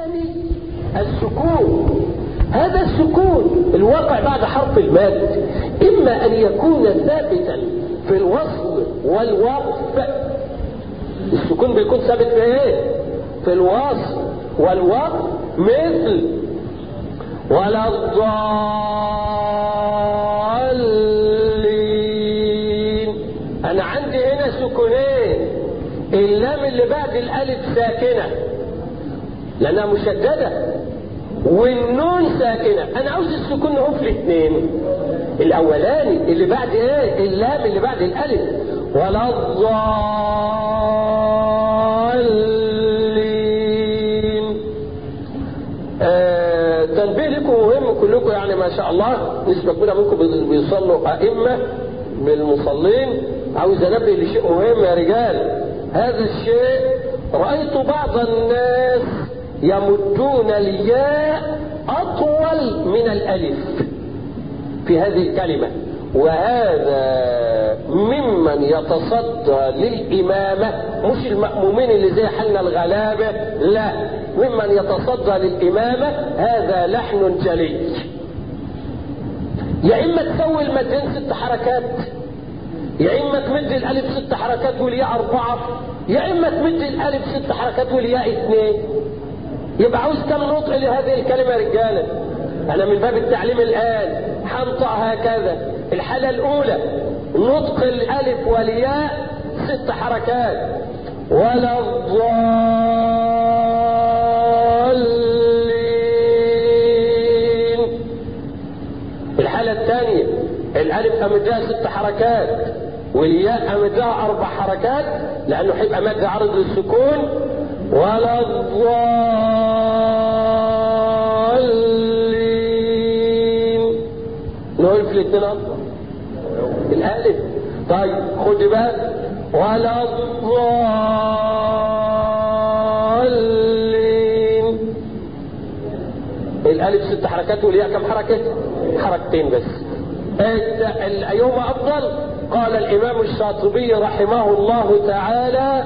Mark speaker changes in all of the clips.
Speaker 1: الثاني السكون هذا السكون الواقع بعد حرف المد إما أن يكون ثابتا في الوصل والوقف السكون بيكون ثابت في ايه في الوصل والوقف مثل ولا الضالين انا عندي هنا سكونين اللام اللي بعد الالف ساكنه لانها مشدده والنون ساكنه انا عاوز السكون هو في الاثنين الاولاني اللي بعد ايه اللام اللي بعد الالف ولا الضالين آه تنبيه لكم مهم كلكم يعني ما شاء الله نسبة كبيرة منكم بيصلوا أئمة بالمصلين عاوز انبه لشيء مهم يا رجال هذا الشيء رأيت بعض الناس يمدون الياء أطول من الألف في هذه الكلمة وهذا ممن يتصدى للإمامة مش المأمومين اللي زي حنا الغلابة لا ممن يتصدى للإمامة هذا لحن جلي يا إما تسوي المدين ست حركات يا إما تمد الألف ست حركات والياء أربعة يا إما تمد الألف ست حركات والياء اثنين يبقى عاوز كم نطق لهذه الكلمة يا رجالة أنا من باب التعليم الآن حنطق هكذا الحالة الأولى نطق الألف والياء ست حركات ولا الضالين الحالة الثانية الألف أمدها ست حركات والياء أمدها أربع حركات لأنه هيبقى مد عرض للسكون ولا الضالين نقول في الاثنين أصلا الألف طيب خد بالك ولا الضالين الألف ست حركات والياء كم حركة؟ حركتين بس أيهما أفضل؟ قال الإمام الشاطبي رحمه الله تعالى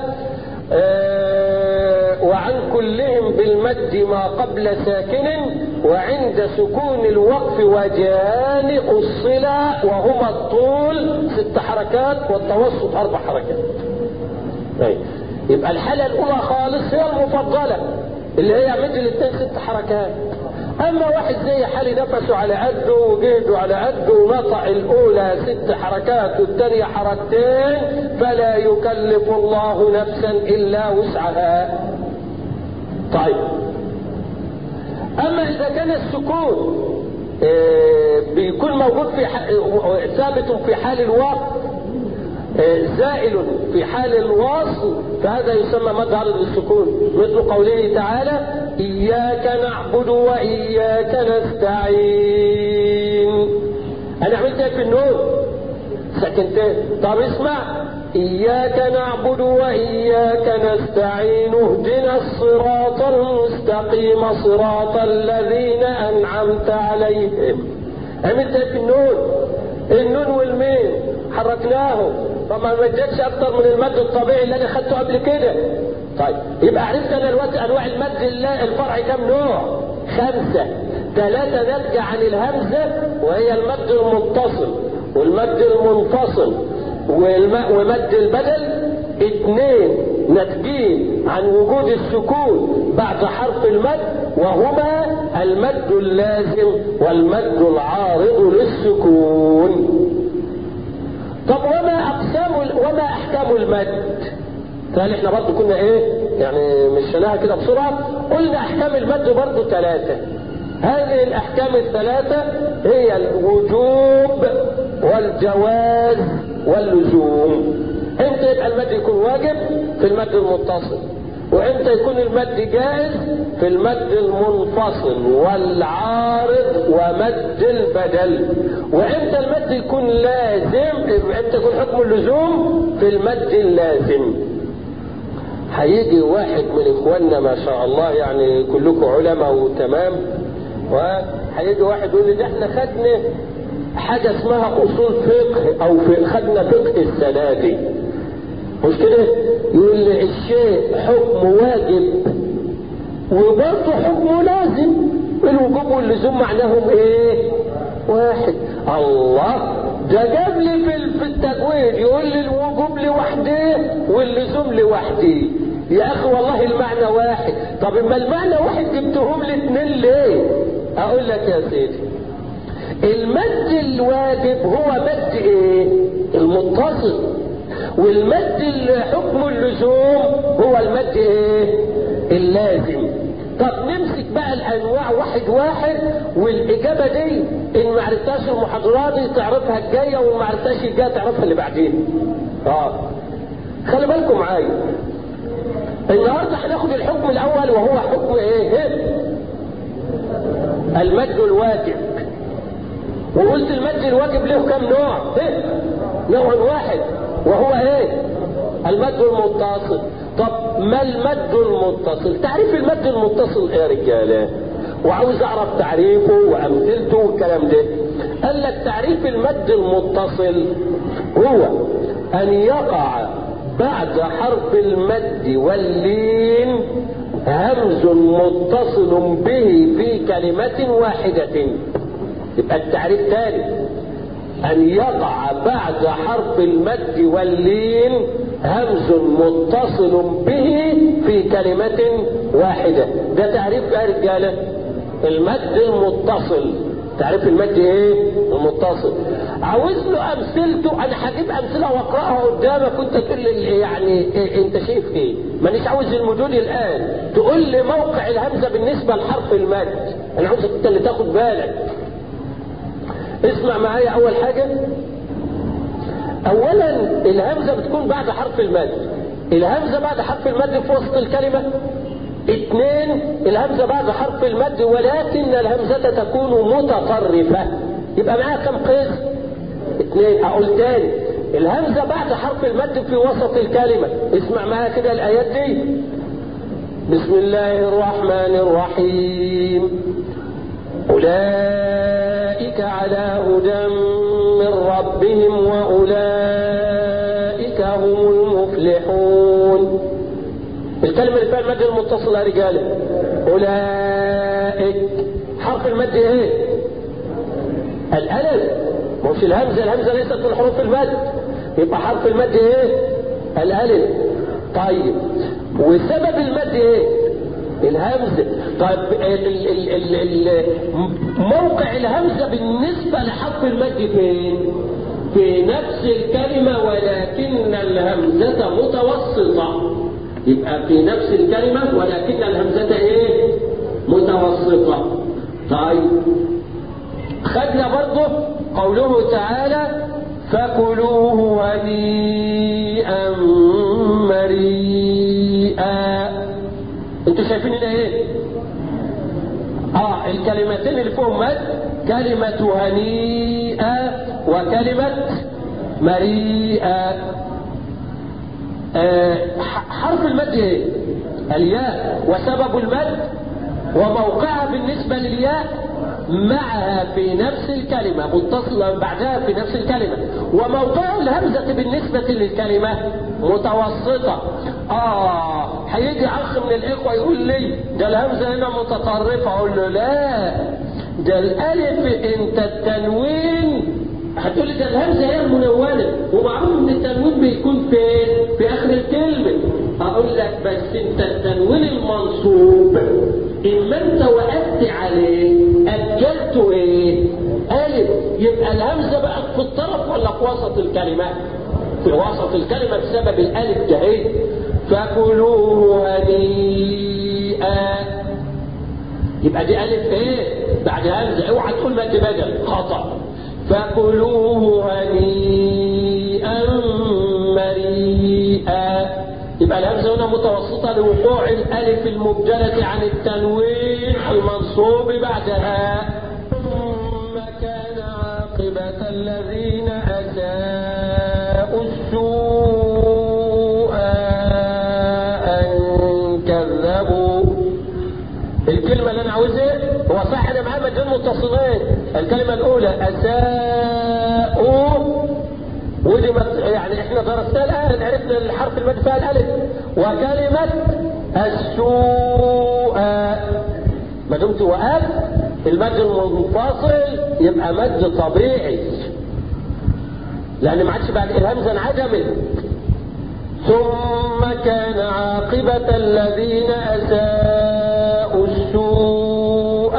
Speaker 1: آه وعن كلهم بالمد ما قبل ساكن وعند سكون الوقف وجانئ الصلة وهما الطول ست حركات والتوسط أربع حركات أي. يبقى الحالة الأولى خالص هي المفضلة اللي هي مد الاثنين ست حركات اما واحد زي حالي نفسه على قده وجهده على قده ونطع الاولى ست حركات والثانيه حركتين فلا يكلف الله نفسا الا وسعها طيب اما اذا كان السكون بيكون موجود في ثابت في حال الوقت زائل في حال الوصل فهذا يسمى مد عرض للسكون مثل قوله تعالى إياك نعبد وإياك نستعين أنا عملت في النور سكنتين طب اسمع إياك نعبد وإياك نستعين اهدنا الصراط المستقيم صراط الذين أنعمت عليهم عملت في النور النون والميم حركناهم فما مدتش اكتر من المد الطبيعي اللي انا خدته قبل كده طيب يبقى عرفت انا دلوقتي انواع المد الفرعي كم نوع خمسة ثلاثة ناتجة عن الهمزة وهي المد المتصل والمد المنفصل ومد البدل اثنين ناتجين عن وجود السكون بعد حرف المد وهما المد اللازم والمد العارض للسكون طب وما اقسام وما احكام المد فهل احنا برضه كنا ايه يعني مشيناها كده بسرعه قلنا احكام المد برضه ثلاثه هذه الاحكام الثلاثه هي الوجوب والجواز واللزوم امتى يبقى المد يكون واجب في المد المتصل وامتى يكون المد جائز في المد المنفصل والعارض ومد البدل وامتى المد يكون لازم امتى يكون حكم اللزوم في المد اللازم هيجي واحد من اخواننا ما شاء الله يعني كلكم علماء وتمام وهيجي واحد يقول لي ده احنا خدنا حاجة اسمها اصول فقه او في خدنا فقه السنة دي مش كده يقول لي الشيء حكم واجب وبرضه حكمه لازم الوجوب واللزوم معناهم ايه واحد الله ده جاب لي في في التجويد يقول لي الوجوب لوحده واللزوم لوحده يا اخي والله المعنى واحد طب اما المعنى واحد جبتهم لي اتنين ليه اقول لك يا سيدي المد الواجب هو مد ايه المتصل والمد حكم اللزوم هو المد ايه اللازم طب نمسك بقى الانواع واحد واحد والاجابه دي ان ما عرفتهاش المحاضرات دي تعرفها الجايه وما ما عرفتهاش الجايه تعرفها اللي بعدين اه خلي بالكم معايا النهارده هناخد الحكم الاول وهو حكم ايه المد الواجب وقلت المد الواجب له كم نوع ايه نوع واحد وهو ايه المد المتصل طب ما المد المتصل تعريف المد المتصل ايه يا رجاله وعاوز اعرف تعريفه وامثلته والكلام ده قال لك تعريف المد المتصل هو ان يقع بعد حرف المد واللين همز متصل به في كلمة واحدة يبقى التعريف ثاني أن يقع بعد حرف المد واللين همز متصل به في كلمة واحدة ده تعريف يا رجالة المد المتصل تعريف المد ايه المتصل عاوز له امثلته انا هجيب امثله واقراها قدامك وانت تقول لي يعني إيه انت شايف ايه مانيش عاوز المدود الان تقول لي موقع الهمزه بالنسبه لحرف المد انا عاوزك انت اللي تاخد بالك اسمع معايا اول حاجه اولا الهمزه بتكون بعد حرف المد الهمزه بعد حرف المد في وسط الكلمه اثنين الهمزه بعد حرف المد ولكن الهمزه تكون متطرفه يبقى معاها كم قسم اثنين اقول تاني الهمزه بعد حرف المد في وسط الكلمه اسمع معايا كده الايات دي بسم الله الرحمن الرحيم أولئك على هدى من ربهم وأولئك هم المفلحون الكلمة اللي فيها المد المتصل يا رجالة أولئك حرف المد إيه؟ الألف مش الهمزة الهمزة ليست من حروف المد يبقى حرف المد إيه؟ الألف طيب وسبب المد إيه؟ الهمزة طيب ال ال ال ال موقع الهمزة بالنسبة لحرف المد فين في نفس الكلمة ولكن الهمزة متوسطة يبقى في نفس الكلمة ولكن الهمزة ايه متوسطة طيب خدنا برضه قوله تعالى فكلوه هنيئا مريئا انتوا شايفين هنا ايه اه الكلمتين اللي فيهم مد كلمة هنيئة وكلمة مريئة آه حرف المد ايه الياء وسبب المد وموقعها بالنسبة للياء معها في نفس الكلمة متصلة بعدها في نفس الكلمة وموضوع الهمزة بالنسبة للكلمة متوسطة اه هيجي اخ من الاخوة يقول لي ده الهمزة هنا متطرفة اقول له لا ده الالف انت التنوين هتقول لي ده الهمزة هي المنونة ومعروف ان التنوين بيكون فين في اخر الكلمة اقول لك بس انت التنوين المنصوب اما انت وقفت عليه اجلته ايه الف يبقى الهمزه بقت في الطرف ولا في وسط الكلمه في وسط الكلمه بسبب الالف ده ايه فكلوه هنيئا يبقى دي الف ايه بعد همزه اوعى تقول مد بدل خطا فكلوه هنيئا مريئا يبقى الهمزة هنا متوسطة لوقوع الألف المبدلة عن التنوين المنصوب بعدها ثم كان عاقبة الذين أساءوا السوء أن كذبوا الكلمة اللي أنا عاوزها هو صح أنا معاه مدين متصلين الكلمة الأولى أساءوا ودي يعني احنا درسناها الان عرفنا الحرف المد فيها الالف وكلمة السوء دمت وقفت المد المنفصل يبقى مد طبيعي لان ما عادش بعد الهمزه انعدمت ثم كان عاقبة الذين أساءوا السوء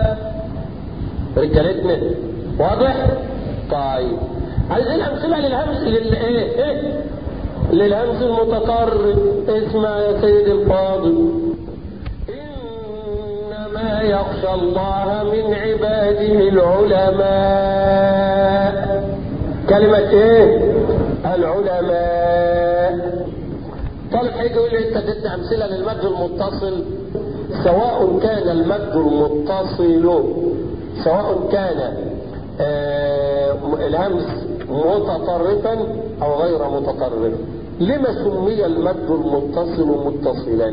Speaker 1: رجالتنا واضح؟ طيب عايزين أمثلة للهمز للإيه؟ إيه؟ للهمز المتطرف اسمع يا سيدي الفاضل إنما يخشى الله من عباده العلماء كلمة إيه؟ العلماء طالب هيجي يقول لي انت اديتني امثله للمد المتصل سواء كان المد المتصل سواء كان آه الهمز متطرفا او غير متطرف لما سمي المد المتصل متصلا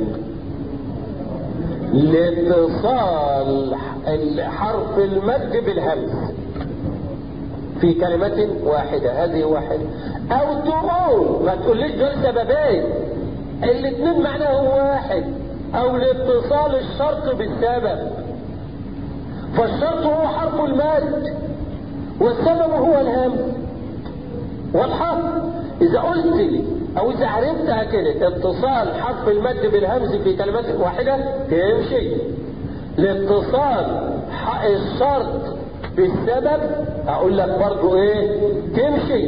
Speaker 1: لاتصال حرف المد بالهمز في كلمة واحدة هذه واحدة او تقول ما تقوليش دول سببين الاثنين معناهم واحد او لاتصال الشرط بالسبب فالشرط هو حرف المد والسبب هو الهم واضحة اذا قلت لي او اذا عرفتها كده اتصال حرف المد بالهمز في كلمات واحدة تمشي لاتصال الشرط بالسبب اقول لك برضو ايه تمشي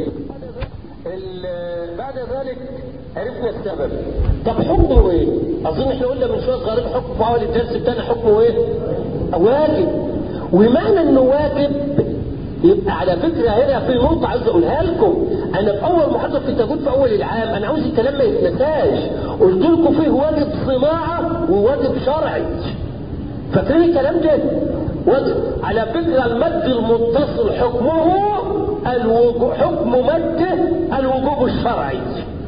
Speaker 1: بعد ذلك عرفنا السبب طب حكمه ايه اظن احنا قلنا من شويه صغيرين حكم في اول الدرس بتاعنا حكمه ايه واجب ومعنى انه واجب يبقى على فكره هنا في نقطه عايز اقولها لكم انا في اول محاضره في التجويد في اول العام انا عاوز الكلام ما يتنساش قلت لكم فيه واجب صناعه وواجب شرعي فاكرين الكلام ده واجب على فكره المد المتصل حكمه الوجوب حكم مده الوجوب الشرعي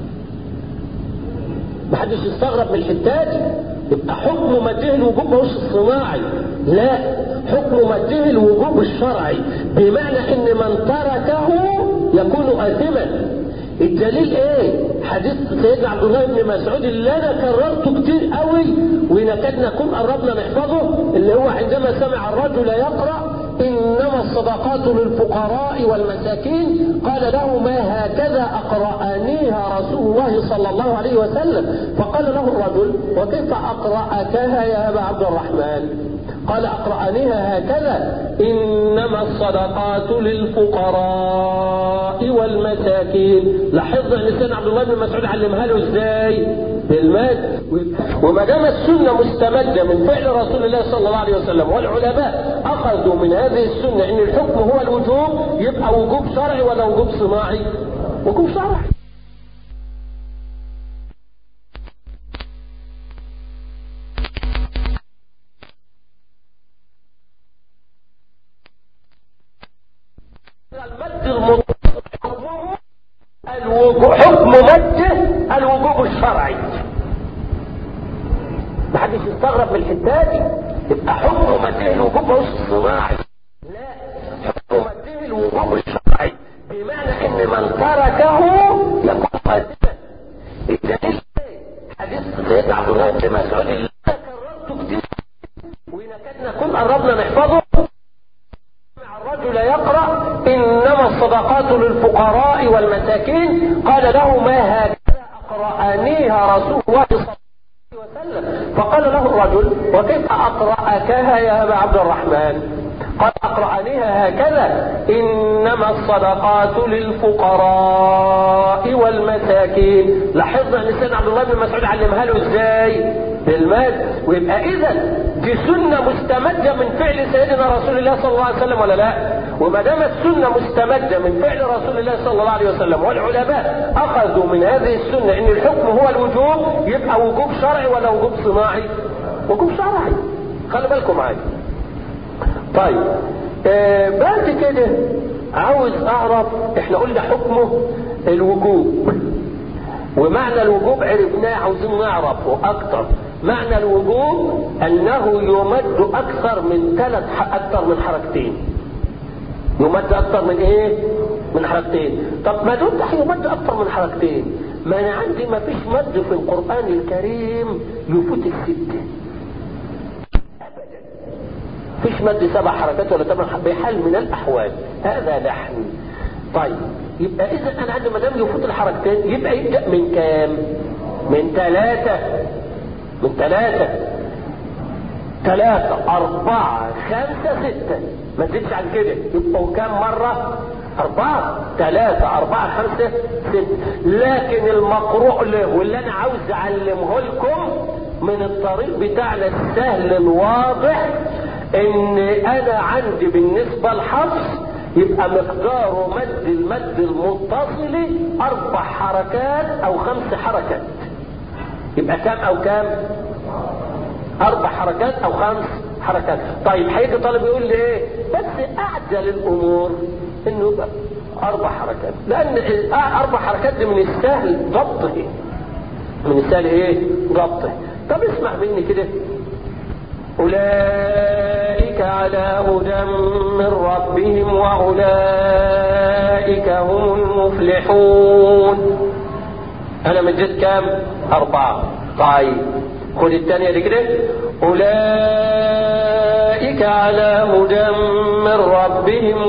Speaker 1: محدش يستغرب من الحتات يبقى حكم مده الوجوب ماهوش الصناعي لا حكم مده الوجوب الشرعي بمعنى ان من تركه يكون اثما الدليل ايه حديث سيدنا عبد الله بن مسعود اللي انا كررته كتير قوي ونكاد نكون قربنا نحفظه اللي هو عندما سمع الرجل يقرا انما الصدقات للفقراء والمساكين قال له ما هكذا اقرانيها رسول الله صلى الله عليه وسلم فقال له الرجل وكيف اقراكها يا ابا عبد الرحمن قال اقرانيها هكذا انما الصدقات للفقراء والمساكين لاحظنا ان سيدنا عبد الله بن مسعود علمها له ازاي بالمد وما دام السنه مستمده من فعل رسول الله صلى الله عليه وسلم والعلماء اخذوا من هذه السنه ان الحكم هو الوجوب يبقى وجوب شرعي ولا وجوب صناعي وجوب شرعي حكم مده الوجوب الشرعي محدش يستغرب من الحتات دي يبقى حكم مده الوجوب مش الصناعي لا حكم مده الوجوب الشرعي بمعنى ان من تركه يكون قاتلا الدليل حديث سيدنا عبد الله بن مسعود اللي كررته كتير ونكاد نكون قربنا نحفظه الرجل يقرأ إنما الصدقات للفقراء والمساكين قال له ما هكذا أقرأنيها رسول الله صلى الله عليه وسلم فقال له الرجل وكيف أقرأكها يا أبا عبد الرحمن قال أقرأنيها هكذا إنما الصدقات للفقراء والمساكين لاحظنا أن سيدنا عبد الله بن مسعود علمها له إزاي بالمال ويبقى إذا دي سنة مستمدة من فعل سيدنا رسول الله صلى الله عليه وسلم ولا لا وما دام السنة مستمدة من فعل رسول الله صلى الله عليه وسلم والعلماء أخذوا من هذه السنة أن الحكم هو الوجوب يبقى وجوب شرعي ولا وجوب صناعي وجوب شرعي خلي بالكم معايا طيب آه بعد كده عاوز اعرف احنا قلنا حكمه الوجوب ومعنى الوجوب عرفناه عاوزين نعرفه اكتر معنى الوجوب انه يمد اكثر من ثلاث اكثر من حركتين يمد اكثر من ايه من حركتين طب ما دول هيمد اكثر من حركتين ما انا عندي ما فيش مد في القران الكريم يفوت السته فيش مد سبع حركات ولا ثمان حركات بحال من الاحوال هذا لحن طيب يبقى اذا انا عندي ما دام يفوت الحركتين يبقى يبدا من كام من ثلاثه من ثلاثه ثلاثة أربعة خمسة ستة ما تزيدش عن كده يبقوا كام مرة؟ أربعة ثلاثة أربعة خمسة ستة لكن المقروء له واللي أنا عاوز أعلمه لكم من الطريق بتاعنا السهل الواضح إن أنا عندي بالنسبة لحفص يبقى مقداره مد المد المتصل أربع حركات أو خمس حركات يبقى كام أو كام؟ اربع حركات او خمس حركات طيب هيجي طالب يقول لي ايه بس اعجل الامور انه يبقى اربع حركات لان اربع حركات دي من السهل ضبطه من السهل ايه ضبطه طب اسمع مني كده أولئك على هدى من ربهم وأولئك هم المفلحون أنا مديت كام؟ أربعة طيب خد الثانية دي كده أولئك على هدى من ربهم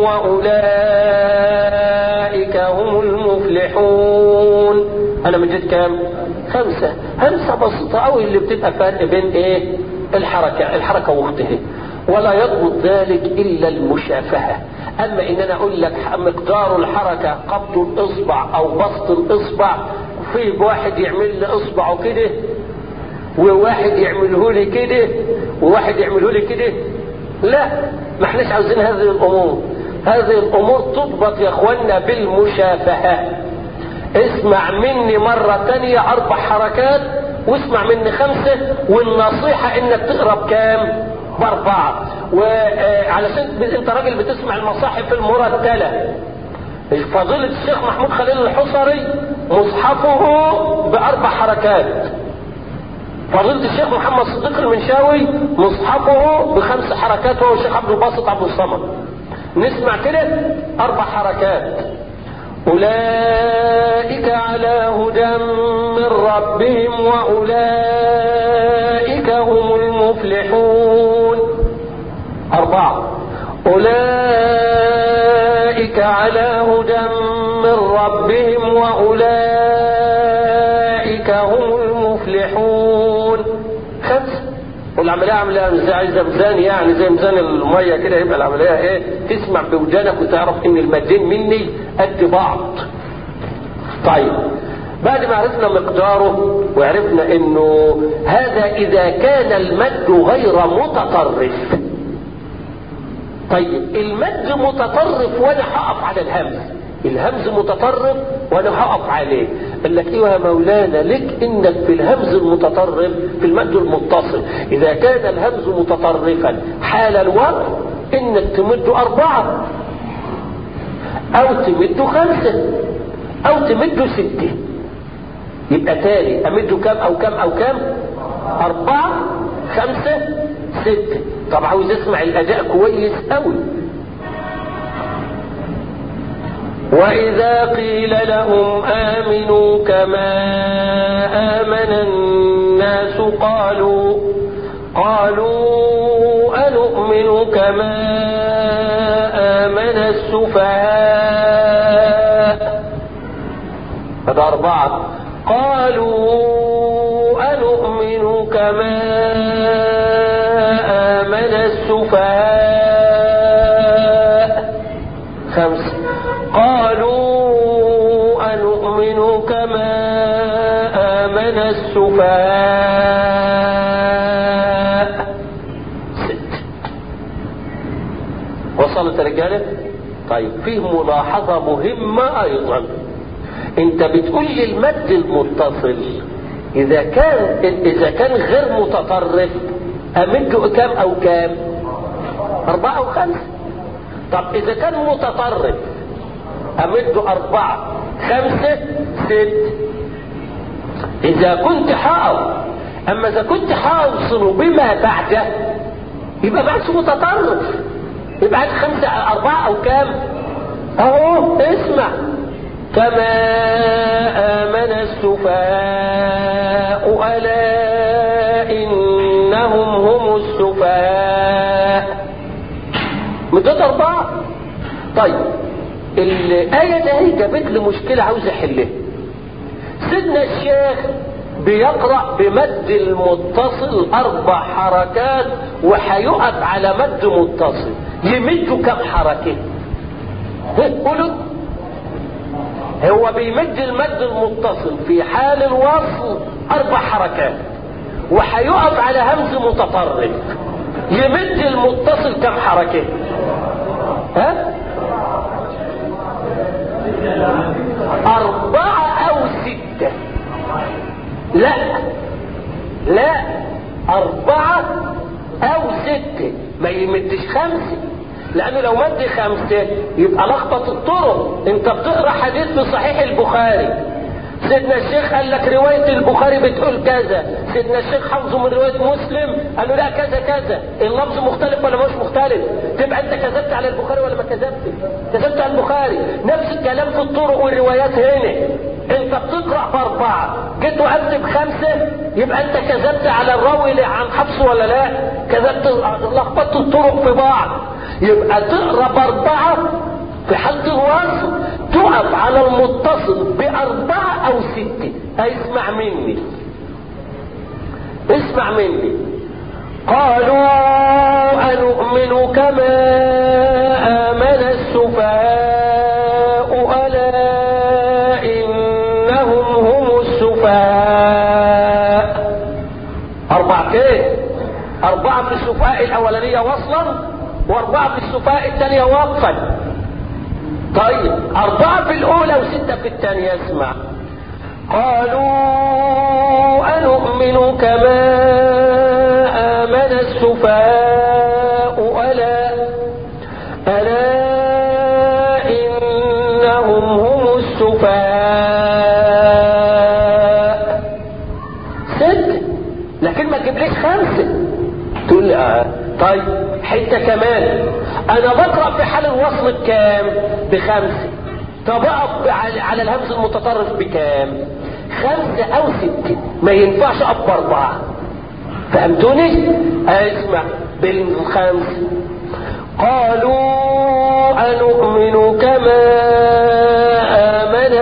Speaker 1: وأولئك هم المفلحون أنا مديت كام؟ خمسة همسة بسيطة أوي اللي بتبقى فرق بين إيه؟ الحركة الحركة واختها ولا يضبط ذلك إلا المشافهة أما إن أنا أقول لك مقدار الحركة قبض الإصبع أو بسط الإصبع في واحد يعمل لي إصبعه كده وواحد يعمله لي كده وواحد يعمله لي كده لا ما احناش عاوزين هذه الامور هذه الامور تضبط يا اخوانا بالمشافهة اسمع مني مرة تانية اربع حركات واسمع مني خمسة والنصيحة انك تقرا بكام باربعة وعلشان انت راجل بتسمع المصاحف المرتلة فضيلة الشيخ محمود خليل الحصري مصحفه باربع حركات فضيلة الشيخ محمد صديق المنشاوي مصحفه بخمس حركات وهو الشيخ عبد الباسط عبد الصمد نسمع كده اربع حركات اولئك على هدى من ربهم واولئك هم المفلحون اربعة اولئك على هدى من ربهم واولئك هم المفلحون خمسة والعملية عملية زي ميزان يعني زي ميزان المية كده يبقى العملية ايه تسمع بودانك وتعرف ان المادين مني قد بعض طيب بعد ما عرفنا مقداره وعرفنا انه هذا اذا كان المد غير متطرف طيب المد متطرف وانا هقف على الهمز الهمز متطرف وانا هقف عليه قال لك ايوه يا مولانا لك انك في الهمز المتطرف في المد المتصل اذا كان الهمز متطرفا حال الوقت انك تمد اربعة او تمد خمسة او تمد ستة يبقى تاني امده كام او كام او كام اربعة خمسة ستة طب عاوز اسمع الاداء كويس قوي وإذا قيل لهم آمنوا كما آمن الناس قالوا قالوا أنؤمن كما آمن السفهاء هذا أربعة قالوا أنؤمن كما آمن السفهاء خمسة قالوا أنؤمن كما آمن السفهاء ست وصلت رجالة طيب فيه ملاحظة مهمة أيضا أنت بتقول لي المد المتصل إذا كان إذا كان غير متطرف أمده كام أو كام؟ أربعة أو خمسة طب إذا كان متطرف أمده أربعة خمسة ست إذا كنت حاول أما إذا كنت حاوصل بما بعده يبقى بعد متطرف يبقى عاد خمسة أربعة أو كام أهو اسمع كما آمن السفهاء ألا إنهم هم السفهاء مدود أربعة طيب الآية ده هي جابت لي مشكلة عاوز أحلها سيدنا الشيخ بيقرأ بمد المتصل أربع حركات وهيقف على مد متصل يمد كم حركة؟ قولوا هو بيمد المد المتصل في حال الوصل أربع حركات وهيقف على همز متطرف يمد المتصل كم حركة؟ ها؟ أربعة أو ستة لا لا أربعة أو ستة ما يمدش خمسة لأنه لو مد خمسة يبقى لخبط الطرق أنت بتقرأ حديث في صحيح البخاري سيدنا الشيخ قال لك رواية البخاري بتقول كذا سيدنا الشيخ حفظه من رواية مسلم قال له لا كذا كذا اللفظ مختلف ولا مش مختلف تبقى انت كذبت على البخاري ولا ما كذبتش كذبت على البخاري نفس الكلام في الطرق والروايات هنا انت بتقرأ باربعة جيت وقفت بخمسة يبقى انت كذبت على الراوي عن حفصه ولا لا كذبت لخبطت الطرق في بعض يبقى تقرأ باربعة في حالة الوصل تقف على المتصل بأربعة أو ستة اسمع مني اسمع مني قالوا أنؤمن كما آمن السفهاء ألا إنهم هم السفهاء أربعة كيه أربعة في السفهاء الأولانية وصلا وأربعة في السفهاء الثانية وقفا طيب أربعة في الأولى وستة في الثانية اسمع قالوا أنؤمن كما آمن السفهاء ألا ألا إنهم هم السفهاء ست لكن ما تجيبليش خمسة تقول آه. طيب حتة كمان انا بقرأ في حال الوصل بكام بخمسة طب اقف على, على الهمز المتطرف بكام خمسة او ستة ما ينفعش اقف باربعة فهمتوني اسمع بالخمسة قالوا أنؤمن كما آمن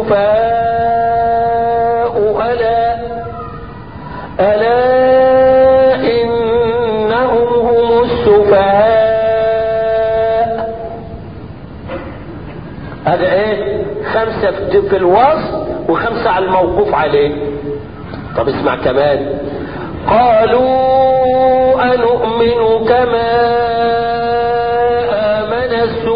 Speaker 1: السفهاء ألا ألا إنهم هم السفهاء هذا ايه خمسة في الوصف وخمسة على الموقوف عليه طب اسمع كمان قالوا أنؤمن كما آمن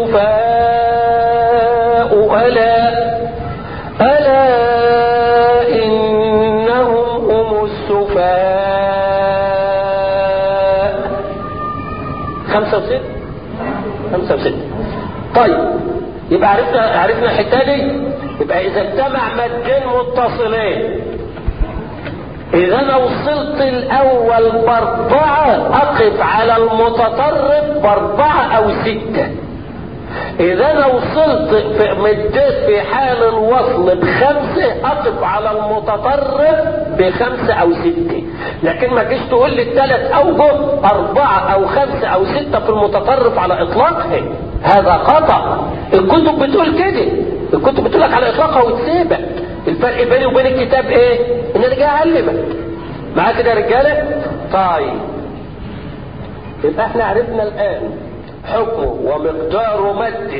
Speaker 1: السفهاء ألا ألا إنهم هم السفهاء خمسة وست خمسة وست طيب يبقى عرفنا عرفنا الحته دي يبقى اذا اجتمع مدين متصلين اذا انا وصلت الاول باربعه اقف على المتطرف باربعه او سته اذا انا وصلت في مديت في حال الوصل بخمسه اقف على المتطرف بخمسه او سته لكن ما تجيش تقول لي الثلاث اوجه اربعه او خمسه او سته في المتطرف على اطلاقها هذا خطا الكتب بتقول كده الكتب بتقول لك على اطلاقها وتسيبك الفرق بيني وبين الكتاب ايه ان انا جاي اعلمك معايا كده يا رجاله طيب يبقى احنا عرفنا الان حكمه ومقدار مده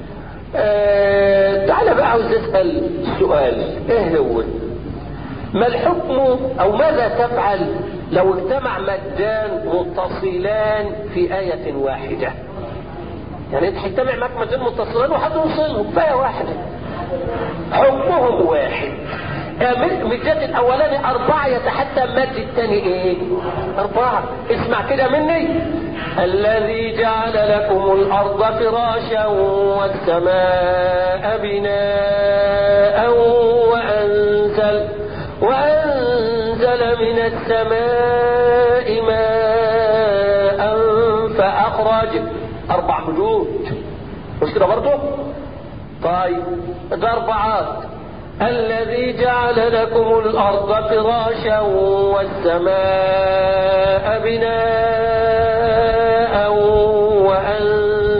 Speaker 1: آه تعالى بقى عاوز اسال سؤال ايه هو ما الحكم او ماذا تفعل لو اجتمع مدان متصلان في آية واحدة يعني انت هيجتمع معاك مدان متصلان وهتوصلهم في آية واحدة حكمهم واحد مدات الاولاني اربعة يتحتى مد الثاني ايه اربعة اسمع كده مني الذي جعل لكم الارض فراشا والسماء بناء وانزل وانزل من السماء ماء فاخرج اربع مدود مش كده برضه طيب ده اربعات الذي جعل لكم الأرض فراشا والسماء بناء وأنزل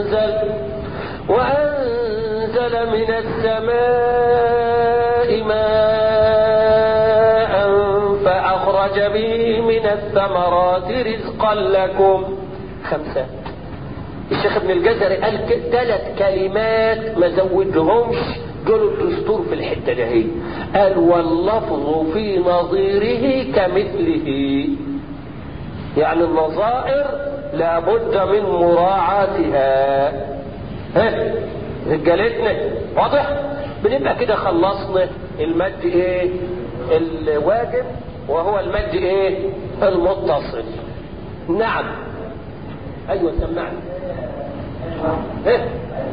Speaker 1: الثمرات رزقا لكم خمسة الشيخ ابن الجزري قال ثلاث كلمات ما زودهمش قالوا الدستور في الحتة ده قال واللفظ في نظيره كمثله يعني النظائر لابد من مراعاتها ها رجالتنا واضح بنبقى كده خلصنا المد ايه الواجب وهو المد ايه المتصل نعم ايوه سمعني ايه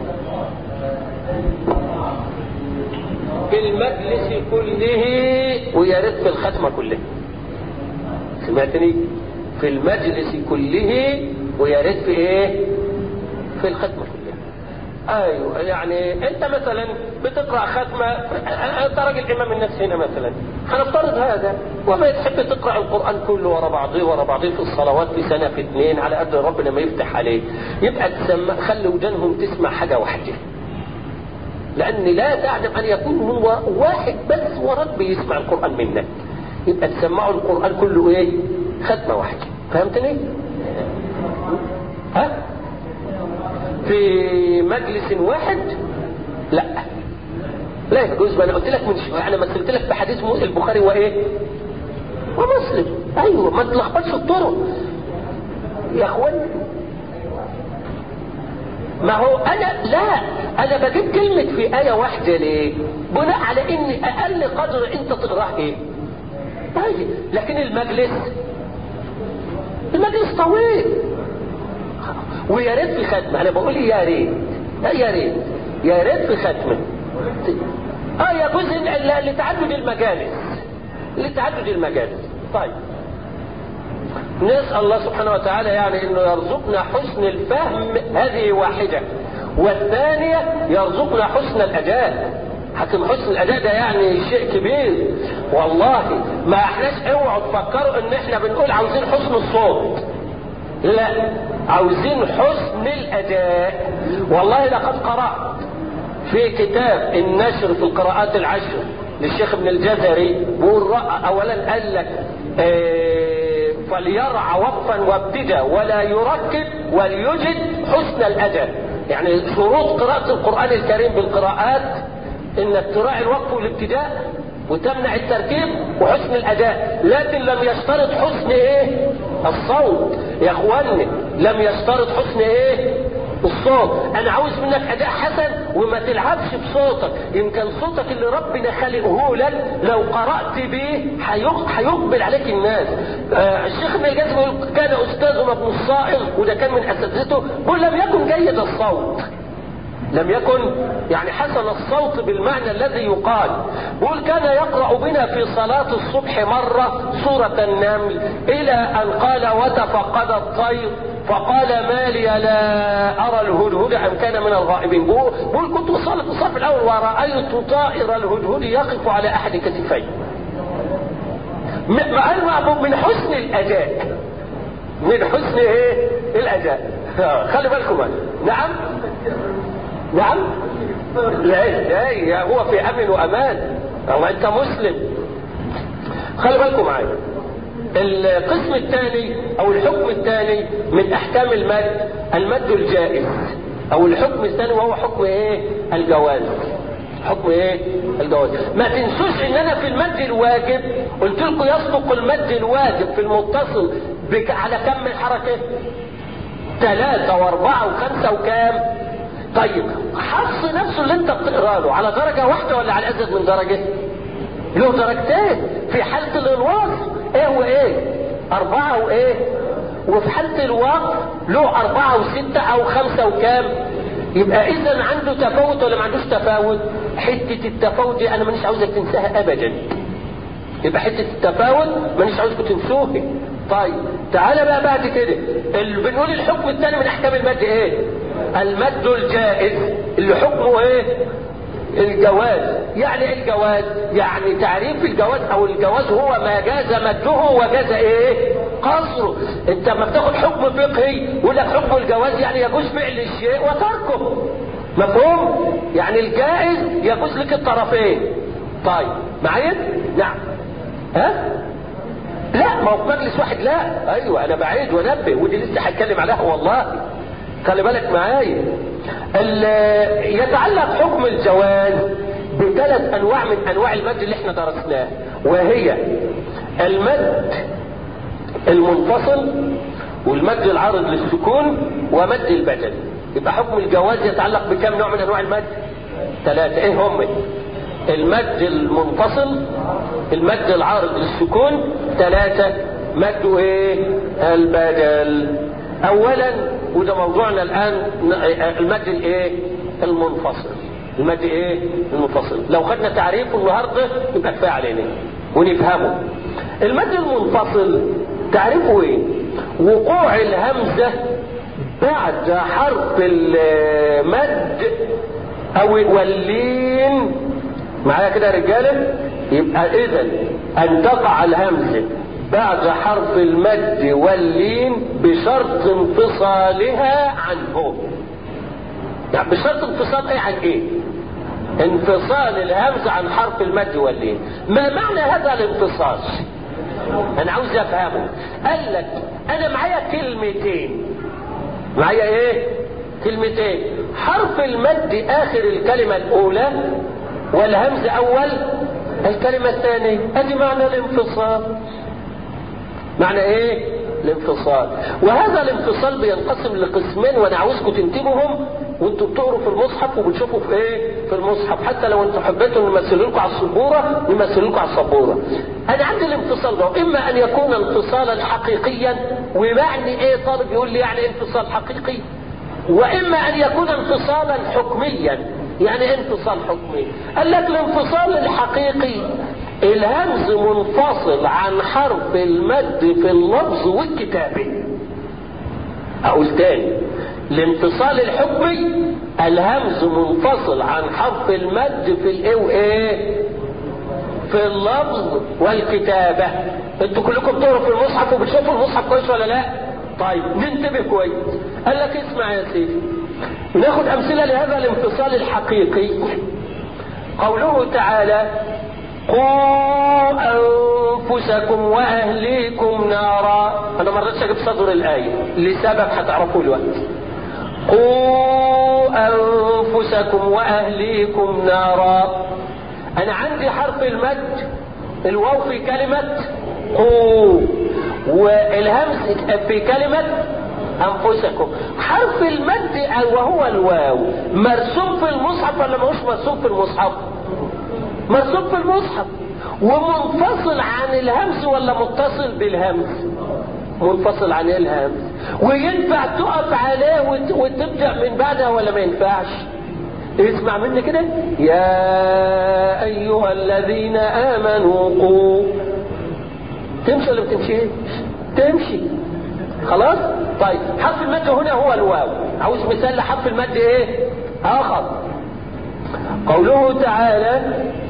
Speaker 1: في المجلس كله ويا ريت في الختمه كلها سمعتني في المجلس كله ويا ريت في ايه في الختمه كلها ايوه يعني انت مثلا بتقرا ختمه انت راجل امام الناس هنا مثلا هنفترض هذا وما تحب تقرا القران كله ورا بعضه ورا بعضه في الصلوات في سنه في اثنين على قد ربنا ما يفتح عليه يبقى تسمع خلي ودانهم تسمع حاجه واحده لان لا تعلم ان يكون هو واحد بس وراك بيسمع القران منك يبقى تسمعوا القران كله ايه ختمه واحده فهمتني ها في مجلس واحد لا لا يجوز ما انا قلت لك من شويه انا مثلت لك بحديث البخاري وايه ومسلم ايوه ما تلخبطش الطرق يا اخوان ما هو انا لا انا بجيب كلمة في آية واحدة ليه بناء على ان اقل قدر انت تقراه ايه طيب لكن المجلس المجلس طويل ويا ريت في ختمة انا بقول يا ريت يا ريت يا ريت في ختمة اه يجوز لتعدد المجالس لتعدد المجالس طيب نسأل الله سبحانه وتعالى يعني انه يرزقنا حسن الفهم هذه واحدة والثانية يرزقنا حسن الاداء حكم حسن الاداء ده يعني شيء كبير والله ما احناش اوعوا تفكروا ان احنا بنقول عاوزين حسن الصوت لا عاوزين حسن الاداء والله لقد قرأت في كتاب النشر في القراءات العشر للشيخ ابن الجزري بيقول اولا قال لك اه فليرعى وقفا وابتدى ولا يركب وليجد حسن الاداء يعني شروط قراءة القرآن الكريم بالقراءات انك تراعي الوقف والابتداء وتمنع الترتيب وحسن الاداء لكن لم يشترط حسن ايه الصوت يا اخواني لم يشترط حسن ايه الصوت انا عاوز منك اداء حسن وما تلعبش بصوتك يمكن صوتك اللي ربنا خلقه لك لو قرأت به هيقبل عليك الناس آه الشيخ ابن الجزم يقول كان استاذنا ابن الصائغ وده كان من اساتذته بيقول لم يكن جيد الصوت لم يكن يعني حسن الصوت بالمعنى الذي يقال بيقول كان يقرأ بنا في صلاة الصبح مرة سورة النمل إلى أن قال وتفقد الطير فقال ما لي لا أرى الهدهد أم كان من الغائبين بيقول كنت أصلي في الصف الأول ورأيت طائر الهدهد يقف على أحد كتفي من حسن الأداء من حسن إيه الأداء خلي بالكم نعم نعم لا لا هو في امن وامان الله انت مسلم خلي بالكم معايا القسم الثاني او الحكم الثاني من احكام المد المد الجائز او الحكم الثاني وهو حكم ايه الجواز حكم ايه الجواز ما تنسوش ان انا في المد الواجب قلت لكم يصدق المد الواجب في المتصل بك على كم من حركه ثلاثة واربعة وخمسة وكام طيب حص نفسه اللي انت بتقرا له على درجة واحدة ولا على ازيد من درجة له درجتين في حالة الالواص ايه وايه اربعة وايه وفي حالة الوقف له اربعة وستة او خمسة وكام يبقى اذا عنده تفاوت ولا ما عندوش تفاوت حتة التفاوت دي انا مانيش عاوزك تنساها ابدا يبقى حتة التفاوت مانيش عاوزكم تنسوها طيب تعالى بقى بعد كده اللي بنقول الحكم الثاني من احكام المد ايه المد الجائز اللي حكمه ايه الجواز يعني ايه الجواز يعني تعريف الجواز او الجواز هو ما جاز مده وجاز ايه قصره انت لما بتاخد حكم فقهي يقول لك حكم الجواز يعني يجوز فعل الشيء وتركه مفهوم يعني الجائز يجوز لك الطرفين طيب معايا نعم ها لا ما هو في مجلس واحد لا ايوه انا بعيد وانبه ودي لسه هتكلم عليها والله خلي بالك معايا يتعلق حكم الجواز بثلاث انواع من انواع المد اللي احنا درسناه وهي المد المنفصل والمد العارض للسكون ومد البدل يبقى حكم الجواز يتعلق بكم نوع من انواع المد ثلاثة ايه هم المد المنفصل المد العارض للسكون ثلاثة مد ايه البدل اولا وده موضوعنا الان المد الايه المنفصل المد ايه المنفصل لو خدنا تعريفه النهارده يبقى كفايه علينا ونفهمه المد المنفصل تعريفه ايه وقوع الهمزه بعد حرف المد او واللين معايا كده يا رجاله يبقى اذا ان تقع الهمزه بعد حرف المد واللين بشرط انفصالها عنه يعني بشرط انفصال ايه عن ايه انفصال الهمزة عن حرف المد واللين ما معنى هذا الانفصال انا عاوز افهمه قال لك انا معايا كلمتين معايا ايه كلمتين حرف المد اخر الكلمة الاولى والهمزة اول الكلمة الثانية ادي معنى الانفصال معنى ايه الانفصال وهذا الانفصال بينقسم لقسمين وانا عاوزكم تنتبهوا وانتوا بتقروا في المصحف وبتشوفوا في ايه في المصحف حتى لو انتوا حبيتوا نمثل لكم على السبوره نمثل لكم على السبوره انا عندي الانفصال ده اما ان يكون انفصالا حقيقيا ومعني ايه طالب يقول لي يعني انفصال حقيقي واما ان يكون انفصالا حكميا يعني انفصال حكمي قال لك الانفصال الحقيقي الهمز منفصل عن حرف المد في اللفظ والكتابة اقول تاني الانفصال الحكمي الهمز منفصل عن حرف المد في الايه وايه في اللفظ والكتابة انتوا كلكم بتقروا في المصحف وبتشوفوا المصحف كويس ولا لا طيب ننتبه كويس قال لك اسمع يا سيدي ناخد امثله لهذا الانفصال الحقيقي قوله تعالى قوا أنفسكم وأهليكم نارا أنا ما رضيتش أجيب صدر الآية لسبب هتعرفوه دلوقتي قوا أنفسكم وأهليكم نارا أنا عندي حرف المد الواو في كلمة قوا والهمز في كلمة أنفسكم حرف المد وهو الواو مرسوم في المصحف ولا ماهوش مرسوم في المصحف؟ مرسوم في المصحف ومنفصل عن الهمس ولا متصل بالهمس منفصل عن الهمس وينفع تقف عليه وت... وتبدا من بعدها ولا ما ينفعش اسمع مني كده يا ايها الذين امنوا قوا تمشي ولا ما تمشيش تمشي خلاص طيب حرف المد هنا هو الواو عاوز مثال لحرف المد ايه اخر قوله تعالى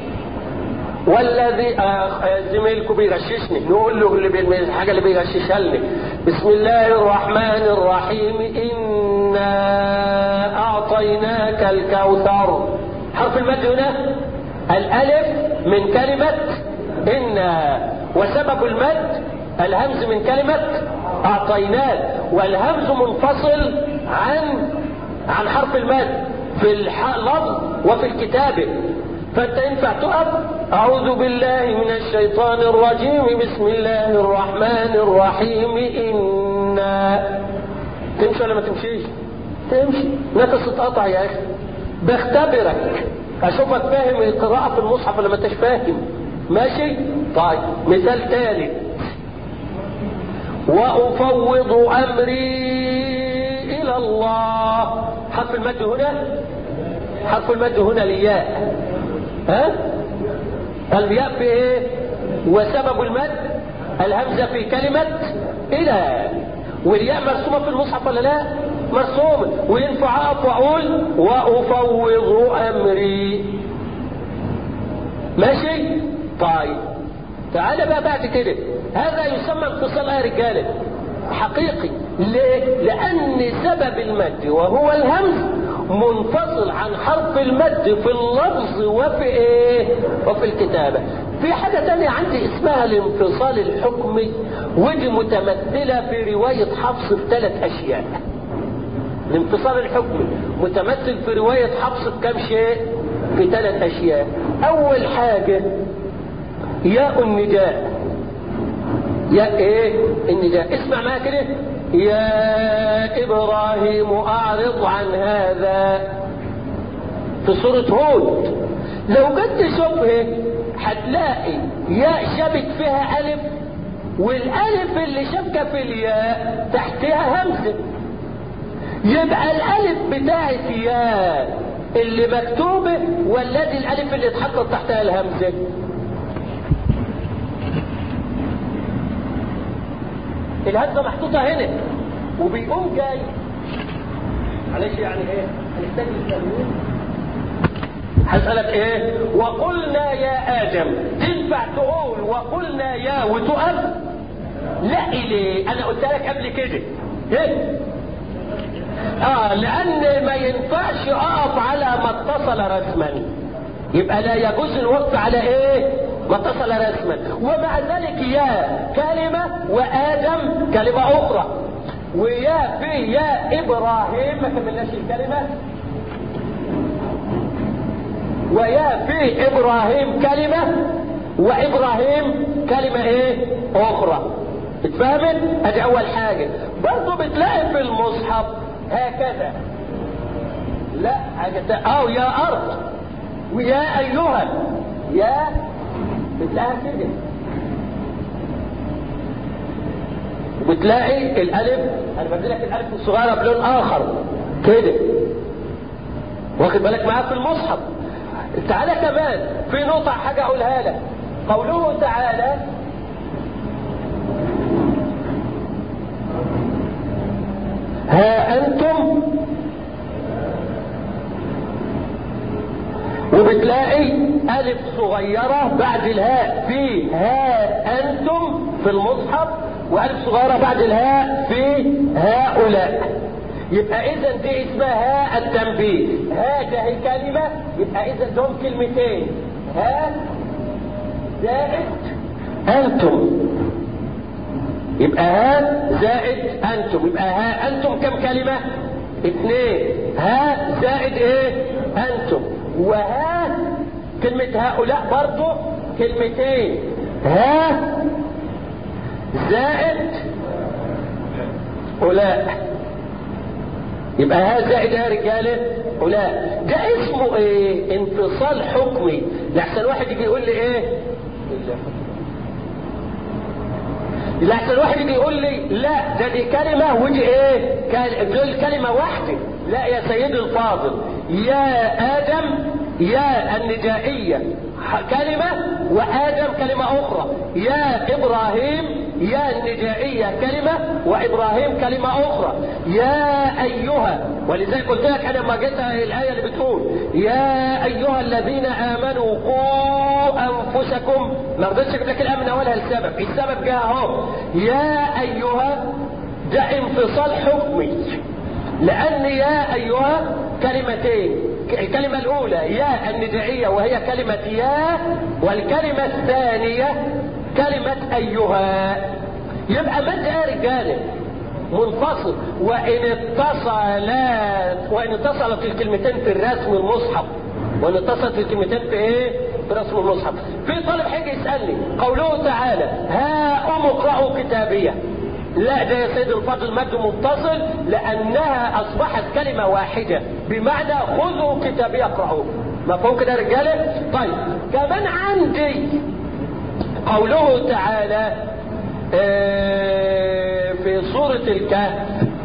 Speaker 1: والذي آه زميلكم بيغششني نقول له اللي بي... الحاجه اللي بيغششها لنا بسم الله الرحمن الرحيم انا اعطيناك الكوثر حرف المد هنا الالف من كلمه انا وسبب المد الهمز من كلمه اعطيناك والهمز منفصل عن عن حرف المد في اللفظ وفي الكتابه فانت ينفع تقف اعوذ بالله من الشيطان الرجيم بسم الله الرحمن الرحيم انا تمشي ولا ما تمشيش تمشي نفس اتقطع يا اخي بختبرك اشوفك فاهم القراءة في المصحف ولا ما انتش فاهم ماشي طيب مثال ثالث وافوض امري الى الله حرف المد هنا حرف المد هنا الياء ها الياء في ايه وسبب المد الهمزة في كلمة إلى والياء مرسومة في المصحف ولا لا مرسومة وينفع أقف وأقول وأفوض أمري ماشي طيب تعال بقى بعد كده هذا يسمى انفصال يا رجاله حقيقي ليه؟ لأن سبب المد وهو الهمز منفصل عن حرف المد في اللفظ وفي ايه وفي الكتابة في حاجة تانية عندي اسمها الانفصال الحكمي ودي متمثلة في رواية حفص بثلاث اشياء الانفصال الحكمي متمثل في رواية حفص بكم شيء في ثلاث اشياء اول حاجة ياء النداء يا ايه النداء اسمع معايا كده يا ابراهيم اعرض عن هذا في سورة هود لو جيت تشوفها هتلاقي ياء شابك فيها الف والالف اللي شابكه في الياء تحتها همزه يبقى الالف بتاعت ياء اللي مكتوبه والذي الالف اللي اتحطت تحتها الهمزه الهزه محطوطه هنا وبيقوم جاي معلش يعني ايه هنحتاج للتنوين هسألك ايه وقلنا يا ادم تنفع تقول وقلنا يا وتقف لا ليه انا قلت لك قبل كده ايه اه لان ما ينفعش اقف على ما اتصل رسما يبقى لا يجوز الوقف على ايه ما اتصل رسما ومع ذلك يا كلمة وادم كلمة اخرى ويا في يا ابراهيم ما كملناش الكلمة ويا في ابراهيم كلمة وابراهيم كلمة ايه اخرى اتفهمت ادي اول حاجة برضو بتلاقي في المصحف هكذا لا حاجة او يا ارض ويا ايها يا بتلاقيها كده وتلاقي الالف انا بدي لك الالف الصغيره بلون اخر كده واخد بالك معاك في المصحف تعالى كمان في نقطة حاجة أقولها لك قوله تعالى ها أنتم وبتلاقي ألف صغيرة بعد الهاء في ها أنتم في المصحف وألف صغيرة بعد الهاء في هؤلاء يبقى اذا دي اسمها ها التنبيه ها ده هي كلمة يبقى اذا دول كلمتين ها زائد انتم يبقى ها زائد انتم يبقى ها انتم كم كلمة اثنين ها زائد ايه انتم وها كلمة هؤلاء برضو كلمتين ها زائد أولاء يبقى ها زائد يا رجاله ولا ده اسمه ايه انفصال حكمي لحسن واحد يجي يقول لي ايه لحسن واحد يجي يقول لي لا ده دي كلمه ودي ايه دول كلمه واحده لا يا سيدي الفاضل يا ادم يا الندائيه كلمه وادم كلمه اخرى يا ابراهيم يا الندائية كلمة وإبراهيم كلمة أخرى يا أيها ولذلك قلت لك أنا لما جيت الآية اللي بتقول يا أيها الذين آمنوا قوا أنفسكم ما رضيتش أجيب لك الآية من أولها السبب السبب جاء أهو يا أيها ده انفصال حكمي لأن يا أيها كلمتين الكلمة الأولى يا الندائية وهي كلمة يا والكلمة الثانية كلمة أيها يبقى مد يا رجالة منفصل وإن اتصلت وإن اتصلت الكلمتين في الرسم المصحف وإن اتصلت الكلمتين في إيه؟ في رسم المصحف في طالب حاجة يسألني قوله تعالى ها أم اقرأوا كتابية لا ده يا سيد الفاضل مد متصل لأنها أصبحت كلمة واحدة بمعنى خذوا كتابية اقرأوه مفهوم كده يا رجالة؟ طيب كمان عندي قوله تعالى في سورة الكهف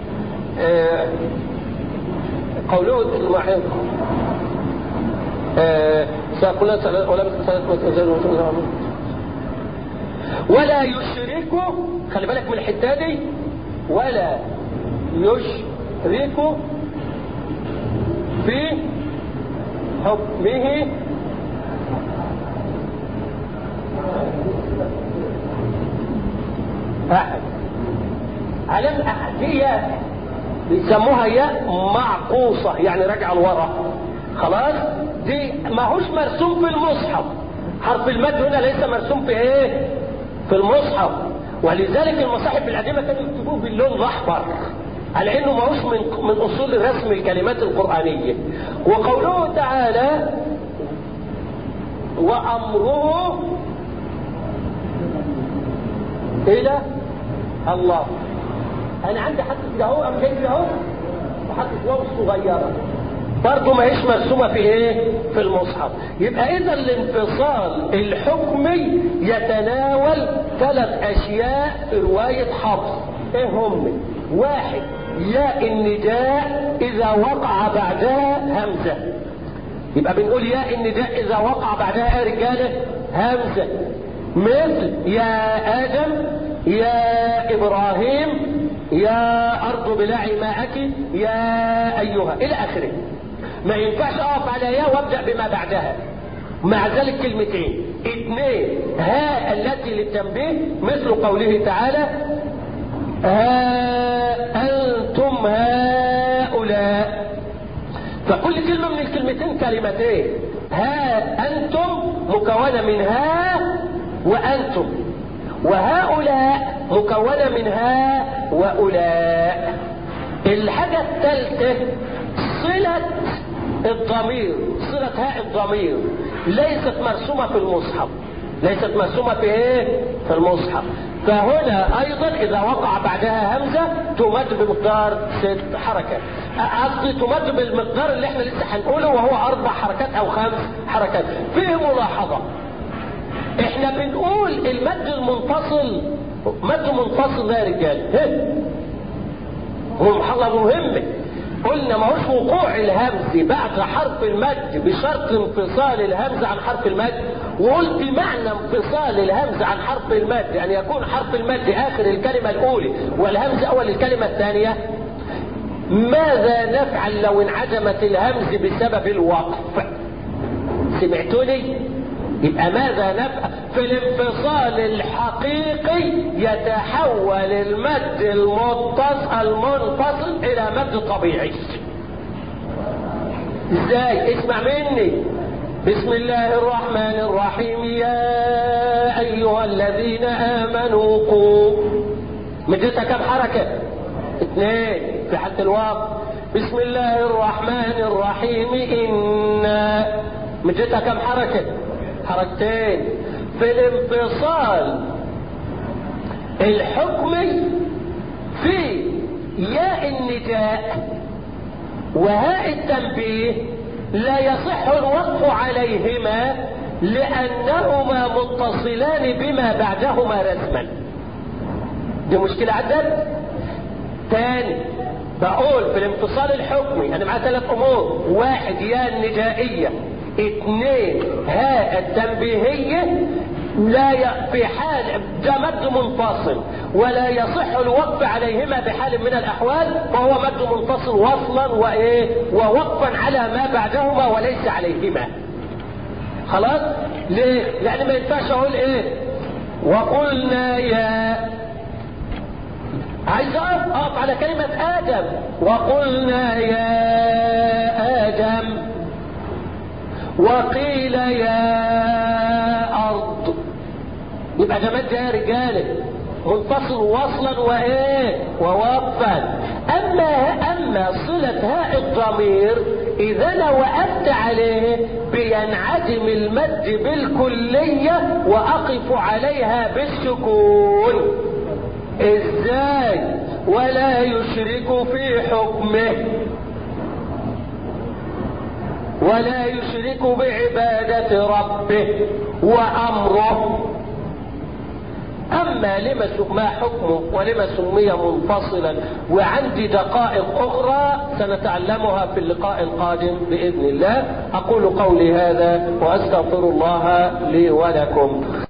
Speaker 1: قوله ولا يشركوا خلي بالك من الحته دي ولا يشركوا في حكمه أحد علم أحد هي بيسموها ياء معقوصة يعني راجعة لورا خلاص دي ماهوش مرسوم في المصحف حرف المد هنا ليس مرسوم في ايه في المصحف ولذلك المصاحف القديمة كانوا يكتبوه باللون الاحمر على انه ماهوش من من اصول رسم الكلمات القرآنية وقوله تعالى وامره الى الله انا عندي حد كده اهو ام جاي كده اهو وحط واو صغيره برضه ما هيش مرسومه في ايه في المصحف يبقى اذا الانفصال الحكمي يتناول ثلاث اشياء في روايه حفص ايه هم واحد ياء النداء اذا وقع بعدها همزه يبقى بنقول ياء النداء اذا وقع بعدها ايه رجاله همزه مثل يا ادم يا ابراهيم يا ارض بلعي ماءك يا ايها الى اخره ما ينفعش اقف على يا وابدا بما بعدها مع ذلك كلمتين اثنين ها التي للتنبيه مثل قوله تعالى ها انتم هؤلاء فكل كلمة من الكلمتين كلمتين ها أنتم مكونة من ها وأنتم وهؤلاء مكونة من ها وأولاء الحاجة الثالثة صلة الضمير صلة هاء الضمير ليست مرسومة في المصحف ليست مرسومة في ايه في المصحف فهنا ايضا اذا وقع بعدها همزة تمد بمقدار ست حركات قصدي تمد بالمقدار اللي احنا لسه هنقوله وهو اربع حركات او خمس حركات فيه ملاحظة احنا بنقول المد المنفصل مد منفصل ده يا رجال هو محلة مهمة قلنا ما هوش وقوع الهمز بعد حرف المد بشرط انفصال الهمز عن حرف المد وقلت معنى انفصال الهمز عن حرف المد ان يكون حرف المد اخر الكلمة الاولى والهمز اول الكلمة الثانية ماذا نفعل لو انعدمت الهمز بسبب الوقف سمعتوني يبقى ماذا نفعل في الانفصال الحقيقي يتحول المد المتصل المنفصل الى مد طبيعي ازاي اسمع مني بسم الله الرحمن الرحيم يا ايها الذين امنوا قوا مدتها كم حركه اثنين في حالة الوقت بسم الله الرحمن الرحيم إنا مدتها كم حركة حركتين في الانفصال الحكمي في ياء النداء وهاء التنبيه لا يصح الوقف عليهما لأنهما متصلان بما بعدهما رسما دي مشكلة عدت تاني بقول في الانفصال الحكمي انا معاه ثلاث امور واحد يا الندائية اثنين هاء التنبيهية لا ي... في حال ده مد منفصل ولا يصح الوقف عليهما بحال من الاحوال فهو مد منفصل وصلا وايه ووقفا على ما بعدهما وليس عليهما خلاص ليه لان ما ينفعش اقول ايه وقلنا يا عايز اقف اقف على كلمة ادم وقلنا يا ادم وقيل يا ارض يبقى ده مد يا رجاله منفصل وصلا وايه ووقفا اما اما صلة هاء الضمير اذا انا وقفت عليه بينعدم المد بالكلية واقف عليها بالسكون ازاي ولا يشرك في حكمه ولا يشرك بعبادة ربه وامره اما لما ما حكمه ولما سمي منفصلا وعندي دقائق اخرى سنتعلمها في اللقاء القادم باذن الله اقول قولي هذا واستغفر الله لي ولكم